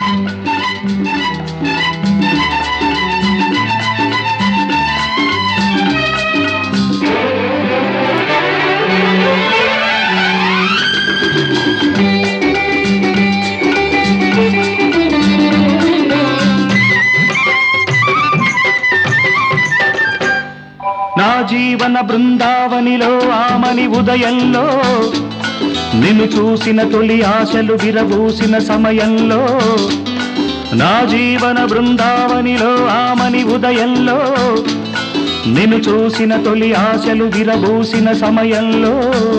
నా జీవన బృందావనిలో ఆమని ఉదయంలో నిన్ను చూసిన తొలి ఆశలు విరబూసిన సమయంలో నా జీవన బృందావనిలో ఆమని ఉదయంలో నిన్ను చూసిన తొలి ఆశలు విరబూసిన సమయంలో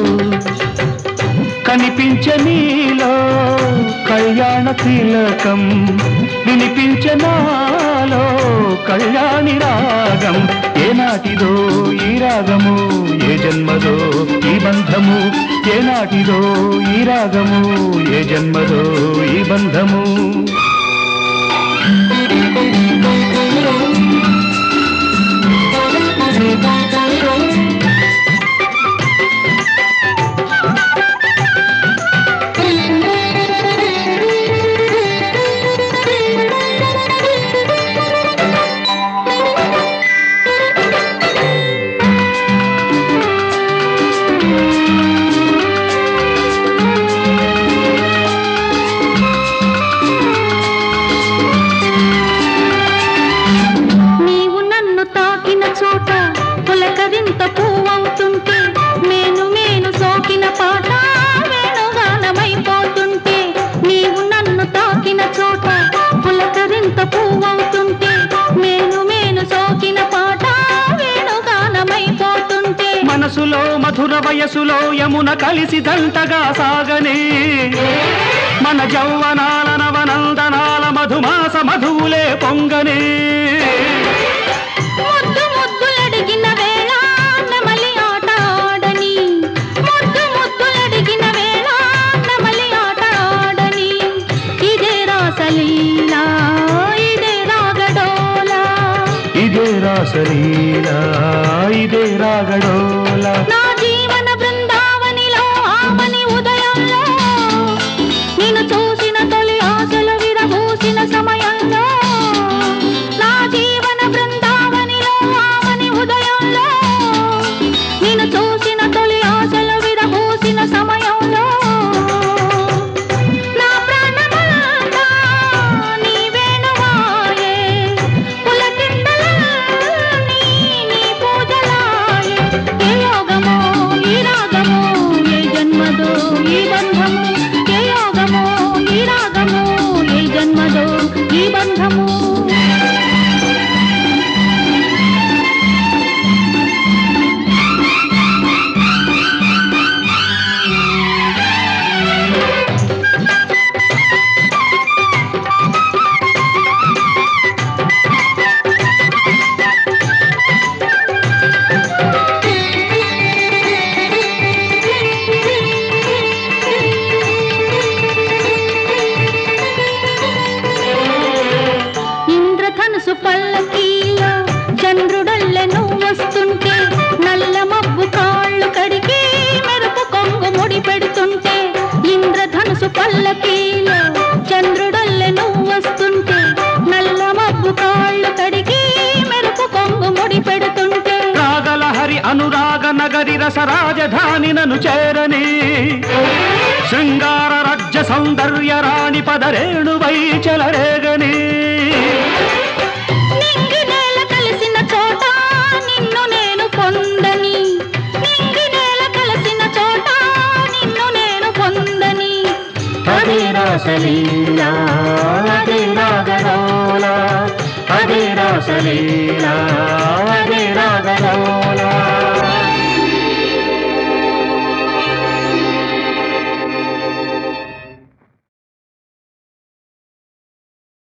కనిపించే నీలో కళ్యాణ తిలకం వినిపించే నాలో కళ్యాణి రాగం ఏనాటిదో ఈ రాగము ఏ జన్మదో ఈ బంధము ఏనాటిదో ఈ రాగము ఏ జన్మదో ఈ బంధము నీవు నన్ను తాకిన చోట పులకరింత పువ్వవుతుంటే మేను మేను సోకిన పాట వేణుగానమైపోతుంటే నీవు నన్ను తాకిన చోట పులకరింత పువ్వవుతుంటే మేను మేను సోకిన పాట వేణుగానమైపోతుంటే మనసులో మధుర వయసులో యమున కలిసి దంటగా సాగనే మన జౌవనాల నవనందనాల మధుమాస మధువులే పొంగనే ముద్దు ముద్దులడిగిన వేళ నెమలి ఆట ఆడని ముద్దు ముద్దులడిగిన వేళ నెమలి ఆట ఆడని ఇదే రాసలీలా ఇదే రాగడోలా ఇదే రాసలీలా ఇదే రాగడోలా నా జీవన బృందావనిలో ఆమని ఉదయంలో నిన్ను చూసిన తొలి ఆశలు విరబూసిన సమయంలో నా జీవన బృందావనిలో ఆమని ఉదయంలో నిన్ను చూసిన తొలి ఆశలు విరబూసిన సమయంలో నా ప్రాణమంతా నీ వేణువాయే పులకింతలన్నీ నీ పూజలాయే ఏ యోగమో ఈ రాగమో ఏ జన్మదో ఈ బంధము ఏ యోగమో ఈ రాగమో ఏ జన్మదో ఈ బంధము ఇంద్రధనుసు పల్లకీలో చంద్రుడల్లె నువ్వు వస్తుంటే నల్ల మబ్బు కాళ్ళు కడిగి మెరుపు కొంగు ముడి పెడుతుంటే ఇంద్రధనుసు పల్లకీలో చంద్రుడల్లె నువ్వు వస్తుంటే నల్ల మబ్బు కాళ్ళు కడిగి మెరుపు కొంగు ముడి పెడుతుంటే రాగలహరి అనురాగ నగరి రస రాజధాని నను చేరని శృంగార రజ్య సౌందర్య రాణి పదరేణువై చెలరేగని నింగి నేల కలిసిన చోట నిన్ను నేను పొందని నింగి నేల కలిసిన చోట నిన్ను నేను పొందని అదే రాసలీలా